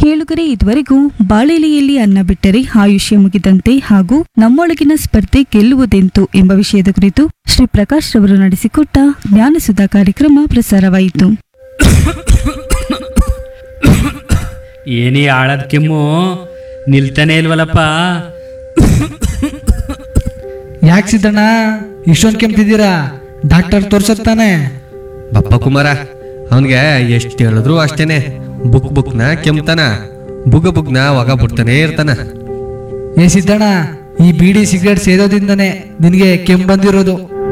ಕೇಳುಗರೆ ಇದುವರೆಗೂ ಬಾಳೆಲೆಯಲ್ಲಿ ಅನ್ನ ಬಿಟ್ಟರೆ ಆಯುಷ್ಯ ಮುಗಿದಂತೆ ಹಾಗೂ ನಮ್ಮೊಳಗಿನ ಸ್ಪರ್ಧೆ ಗೆಲ್ಲುವುದೆಂತು ಎಂಬ ವಿಷಯದ ಕುರಿತು ಶ್ರೀ ಪ್ರಕಾಶ್ ರವರು ನಡೆಸಿಕೊಟ್ಟ ಜ್ಞಾನಸುಧಾ ಕಾರ್ಯಕ್ರಮ ಪ್ರಸಾರವಾಯಿತು ಏನೇ ಆಳದ ಕೆಮ್ಮು ನಿಲ್ತಾನೆ ಇಲ್ವಲ್ಲಪ್ಪ ಯಾಕೆ ಸಿದ್ದಣ್ಣ ಇಷ್ಟೊಂದು ಕೆಮ್ತಿದ್ದೀರಾ ಡಾಕ್ಟರ್ ತೋರ್ಸತ್ತಾನೆ ಬಪ್ಪ ಕುಮಾರ ಅವನ್ಗೆ ಎಷ್ಟು ಹೇಳಿದ್ರು ಅಷ್ಟೇನೆ ಬುಕ್ ಬುಕ್ನ ಕೆಮ್ತಾನ ಬುಗ ಬುಗ್ನ ಒಗ ಬಿಡ್ತಾನೆ ಇರ್ತಾನ ಏ ಸಿದ್ದಣ್ಣ ಈ ಬೀಡಿ ಸಿಗರೇಟ್ ಸೇದೋದಿಂದನೇ ನಿನಗೆ ಕೆಮ್ಮು ಬಂದಿರೋದು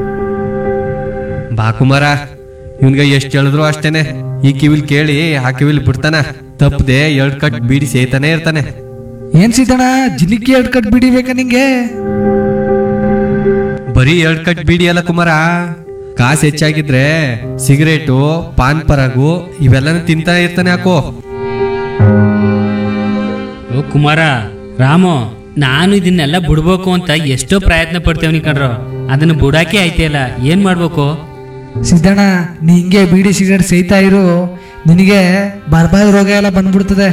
ಬಾ ಕುಮಾರ ಇವನ್ಗೆ ಎಷ್ಟು ಹೇಳಿದ್ರು ಅಷ್ಟೇನೆ ಈ ಕಿವಿಲ್ ಕೇಳಿ ಆ ಕಿವಿಲ್ ಬಿಡ್ತಾನ ತಪ್ಪದೆ ಎರಡ್ ಕಟ್ ಬೀಡಿ ಸೇತಾನೆ ಇರ್ತಾನೆ ಏನ್ ಸಿದ್ದಣ್ಣ ಜಿಲಿಕಿ ಎರಡು ಕಟ್ ಬೀಡಿ ಬೇಕಾ ನಿಂಗೆ ಬರೀ ಎರಡ್ ಕಟ್ ಬೀಡಿ ಅಲ್ಲ ಕುಮಾರ ಕಾಸು ಹೆಚ್ಚಾಗಿದ್ರೆ ಸಿಗರೇಟು ಪಾನ್ ಪರಾಗು ಇವೆಲ್ಲನೂ ತಿಂತಾ ಇರ್ತಾನೆ ಹಾಕೋ ಓ ಕುಮಾರ ರಾಮು ನಾನು ಇದನ್ನೆಲ್ಲ ಬಿಡ್ಬೇಕು ಅಂತ ಎಷ್ಟೋ ಪ್ರಯತ್ನ ಪಡ್ತೇವನಿ ಕಣ್ರು ಅದನ್ನ ಬಿಡಾಕೆ ಆಯ್ತಿಲ್ಲ ಏನ್ ಮಾಡ್ಬೇಕು ಸಿದ್ದಣ್ಣ ನೀ ಹಿಂಗೆ ಬೀಡಿ ಸಿಗರೇಟ್ ಸೇಯ್ತಾ ಇರು ನಿನಗೆ ಬರ್ಬಾದ್ ರೋಗ ಎಲ್ಲ ಬಂದ್ಬಿಡ್ತದೆ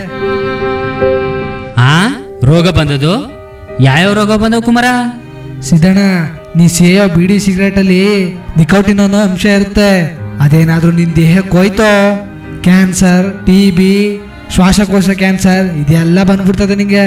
ಆ ರೋಗ ಬಂದದು ಯಾವ್ಯಾವ ರೋಗ ಬಂದವು ಕುಮಾರ ಸಿದ್ದಣ್ಣ ನೀ ಸೇಯೋ ಬೀಡಿ ಸಿಗರೇಟ್ ಅಲ್ಲಿ ನಿಕೋಟಿನ್ ಅನ್ನೋ ಅಂಶ ಇರುತ್ತೆ ಅದೇನಾದ್ರೂ ನಿನ್ ದೇಹಕ್ಕೆ ಹೋಯ್ತೋ ಕ್ಯಾನ್ಸರ್ ಟಿ ಬಿ ಶ್ವಾಸಕೋಶ ಕ್ಯಾನ್ಸರ್ ಇದೆಲ್ಲ ಬಂದ್ಬಿಡ್ತದೆ ನಿಂಗೆ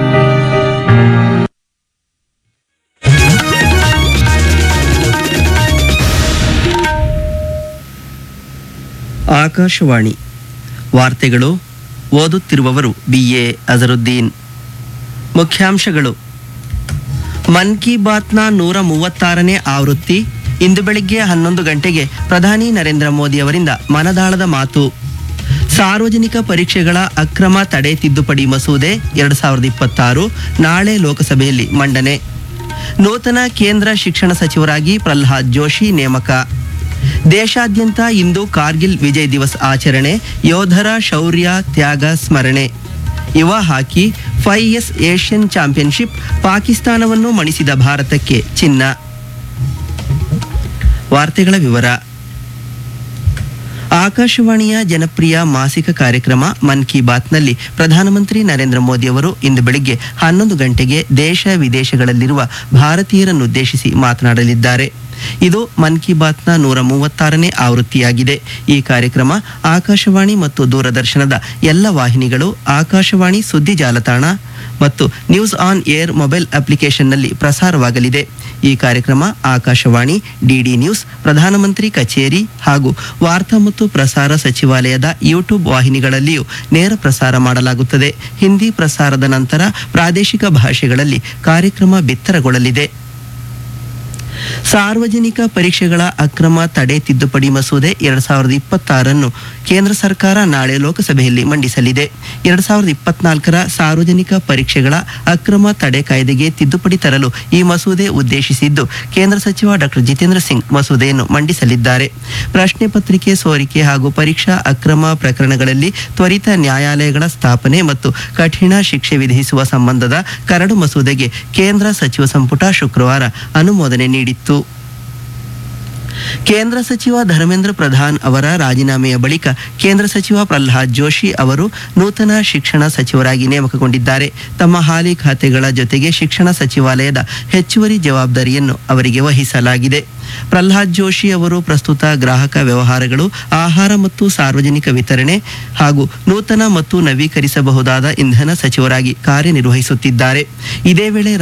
ಆಕಾಶವಾಣಿ ವಾರ್ತೆಗಳು ಓದುತ್ತಿರುವವರು ಬಿ ಎ ಅಜರುದ್ದೀನ್ ಮುಖ್ಯಾಂಶಗಳು ಮನ್ ಕಿ ಬಾತ್ನ ನೂರ ಮೂವತ್ತಾರನೇ ಆವೃತ್ತಿ ಇಂದು ಬೆಳಿಗ್ಗೆ ಹನ್ನೊಂದು ಗಂಟೆಗೆ ಪ್ರಧಾನಿ ನರೇಂದ್ರ ಮೋದಿ ಅವರಿಂದ ಮನದಾಳದ ಮಾತು ಸಾರ್ವಜನಿಕ ಪರೀಕ್ಷೆಗಳ ಅಕ್ರಮ ತಡೆ ತಿದ್ದುಪಡಿ ಮಸೂದೆ ಎರಡು ಸಾವಿರದ ಇಪ್ಪತ್ತಾರು ನಾಳೆ ಲೋಕಸಭೆಯಲ್ಲಿ ಮಂಡನೆ ನೂತನ ಕೇಂದ್ರ ಶಿಕ್ಷಣ ಸಚಿವರಾಗಿ ಪ್ರಹ್ಲಾದ್ ಜೋಶಿ ನೇಮಕ ದೇಶಾದ್ಯಂತ ಇಂದು ಕಾರ್ಗಿಲ್ ವಿಜಯ್ ದಿವಸ್ ಆಚರಣೆ ಯೋಧರ ಶೌರ್ಯ ತ್ಯಾಗ ಸ್ಮರಣೆ ಯುವ ಹಾಕಿ ಫೈ ಎಸ್ ಏಷ್ಯನ್ ಚಾಂಪಿಯನ್ಶಿಪ್ ಪಾಕಿಸ್ತಾನವನ್ನು ಮಣಿಸಿದ ಭಾರತಕ್ಕೆ ಚಿನ್ನ ವಾರ್ತೆಗಳ ವಿವರ ಆಕಾಶವಾಣಿಯ ಜನಪ್ರಿಯ ಮಾಸಿಕ ಕಾರ್ಯಕ್ರಮ ಮನ್ ಕಿ ಬಾತ್ನಲ್ಲಿ ಪ್ರಧಾನಮಂತ್ರಿ ನರೇಂದ್ರ ಮೋದಿ ಅವರು ಇಂದು ಬೆಳಿಗ್ಗೆ ಹನ್ನೊಂದು ಗಂಟೆಗೆ ದೇಶ ವಿದೇಶಗಳಲ್ಲಿರುವ ಭಾರತೀಯರನ್ನುದ್ದೇಶಿಸಿ ಮಾತನಾಡಲಿದ್ದಾರೆ ಇದು ಮನ್ ಕಿ ಬಾತ್ನ ನೂರ ಮೂವತ್ತಾರನೇ ಆವೃತ್ತಿಯಾಗಿದೆ ಈ ಕಾರ್ಯಕ್ರಮ ಆಕಾಶವಾಣಿ ಮತ್ತು ದೂರದರ್ಶನದ ಎಲ್ಲ ವಾಹಿನಿಗಳು ಆಕಾಶವಾಣಿ ಸುದ್ದಿ ಜಾಲತಾಣ ಮತ್ತು ನ್ಯೂಸ್ ಆನ್ ಏರ್ ಮೊಬೈಲ್ ಅಪ್ಲಿಕೇಶನ್ನಲ್ಲಿ ಪ್ರಸಾರವಾಗಲಿದೆ ಈ ಕಾರ್ಯಕ್ರಮ ಆಕಾಶವಾಣಿ ಡಿಡಿ ನ್ಯೂಸ್ ಪ್ರಧಾನಮಂತ್ರಿ ಕಚೇರಿ ಹಾಗೂ ವಾರ್ತಾ ಮತ್ತು ಪ್ರಸಾರ ಸಚಿವಾಲಯದ ಯೂಟ್ಯೂಬ್ ವಾಹಿನಿಗಳಲ್ಲಿಯೂ ನೇರ ಪ್ರಸಾರ ಮಾಡಲಾಗುತ್ತದೆ ಹಿಂದಿ ಪ್ರಸಾರದ ನಂತರ ಪ್ರಾದೇಶಿಕ ಭಾಷೆಗಳಲ್ಲಿ ಕಾರ್ಯಕ್ರಮ ಬಿತ್ತರಗೊಳ್ಳಲಿದೆ ಸಾರ್ವಜನಿಕ ಪರೀಕ್ಷೆಗಳ ಅಕ್ರಮ ತಡೆ ತಿದ್ದುಪಡಿ ಮಸೂದೆ ಎರಡ್ ಸಾವಿರದ ಇಪ್ಪತ್ತಾರನ್ನು ಕೇಂದ್ರ ಸರ್ಕಾರ ನಾಳೆ ಲೋಕಸಭೆಯಲ್ಲಿ ಮಂಡಿಸಲಿದೆ ಎರಡ್ ಸಾವಿರದ ಇಪ್ಪತ್ನಾಲ್ಕರ ಸಾರ್ವಜನಿಕ ಪರೀಕ್ಷೆಗಳ ಅಕ್ರಮ ತಡೆ ಕಾಯ್ದೆಗೆ ತಿದ್ದುಪಡಿ ತರಲು ಈ ಮಸೂದೆ ಉದ್ದೇಶಿಸಿದ್ದು ಕೇಂದ್ರ ಸಚಿವ ಡಾಕ್ಟರ್ ಜಿತೇಂದ್ರ ಸಿಂಗ್ ಮಸೂದೆಯನ್ನು ಮಂಡಿಸಲಿದ್ದಾರೆ ಪ್ರಶ್ನೆ ಪತ್ರಿಕೆ ಸೋರಿಕೆ ಹಾಗೂ ಪರೀಕ್ಷಾ ಅಕ್ರಮ ಪ್ರಕರಣಗಳಲ್ಲಿ ತ್ವರಿತ ನ್ಯಾಯಾಲಯಗಳ ಸ್ಥಾಪನೆ ಮತ್ತು ಕಠಿಣ ಶಿಕ್ಷೆ ವಿಧಿಸುವ ಸಂಬಂಧದ ಕರಡು ಮಸೂದೆಗೆ ಕೇಂದ್ರ ಸಚಿವ ಸಂಪುಟ ಶುಕ್ರವಾರ ಅನುಮೋದನೆ ನೀಡಿತ್ತು ಕೇಂದ್ರ ಸಚಿವ ಧರ್ಮೇಂದ್ರ ಪ್ರಧಾನ್ ಅವರ ರಾಜೀನಾಮೆಯ ಬಳಿಕ ಕೇಂದ್ರ ಸಚಿವ ಪ್ರಹ್ಲಾದ್ ಜೋಶಿ ಅವರು ನೂತನ ಶಿಕ್ಷಣ ಸಚಿವರಾಗಿ ನೇಮಕಗೊಂಡಿದ್ದಾರೆ ತಮ್ಮ ಹಾಲಿ ಖಾತೆಗಳ ಜೊತೆಗೆ ಶಿಕ್ಷಣ ಸಚಿವಾಲಯದ ಹೆಚ್ಚುವರಿ ಜವಾಬ್ದಾರಿಯನ್ನು ಅವರಿಗೆ ವಹಿಸಲಾಗಿದೆ ಪ್ರಹ್ಲಾದ್ ಜೋಶಿ ಅವರು ಪ್ರಸ್ತುತ ಗ್ರಾಹಕ ವ್ಯವಹಾರಗಳು ಆಹಾರ ಮತ್ತು ಸಾರ್ವಜನಿಕ ವಿತರಣೆ ಹಾಗೂ ನೂತನ ಮತ್ತು ನವೀಕರಿಸಬಹುದಾದ ಇಂಧನ ಸಚಿವರಾಗಿ ಕಾರ್ಯನಿರ್ವಹಿಸುತ್ತಿದ್ದಾರೆ ಇದೇ ವೇಳೆ